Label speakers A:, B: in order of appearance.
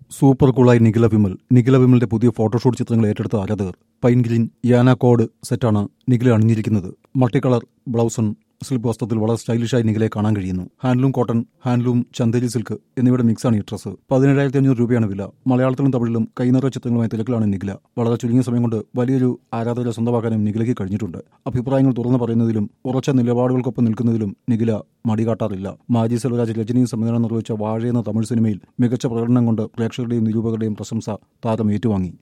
A: super കൂളായി നിഖില വിമൽ നിഖില വിമലിന്റെ പുതിയ ഫോട്ടോഷൂട്ട് ചിത്രങ്ങൾ ഏറ്റെടുത്ത ആരാധകർ പൈൻ ഗ്രീൻ യാന കോഡ് സെറ്റാണ് നിഖില അണിഞ്ഞിരിക്കുന്നത് മൾട്ടി കളർ ബ്ലൗസും സിൽക്ക് വസ്ത്രത്തിൽ വളരെ സ്റ്റൈലിഷായി നിഖിലയെ കാണാൻ കഴിയുന്നു handloom cotton handloom Chanderi silk എന്നിവയുടെ മിക്സാണ് ഈ ഡ്രസ്സ് പതിനേഴായിരത്തി അഞ്ഞൂറ് രൂപയാണ് വില മലയാളത്തിലും തമിഴിലും കൈനിറ ചിത്രങ്ങളുമായി തിരക്കിലാണ് നിഖില വളരെ ചുരുങ്ങിയ സമയം കൊണ്ട് വലിയൊരു ആരാധകരെ സ്വന്തമാക്കാനും നിഖിലയ്ക്ക് കഴിഞ്ഞിട്ടുണ്ട് അഭിപ്രായങ്ങൾ തുറന്നു പറയുന്നതിലും ഉറച്ച നിലപാടുകൾക്കൊപ്പം നിൽക്കുന്നതിലും നിഖില മടികാട്ടാറില്ല മാജി സെൽവരാജ് രജനിയും സംവിധാനം നിർവഹിച്ച വാഴ എന്ന തമിഴ് സിനിമയിൽ മികച്ച പ്രകടനം കൊണ്ട് പ്രേക്ഷകരുടെയും നിരൂപകരുടെയും പ്രശംസ താരം ഏറ്റുവാങ്ങി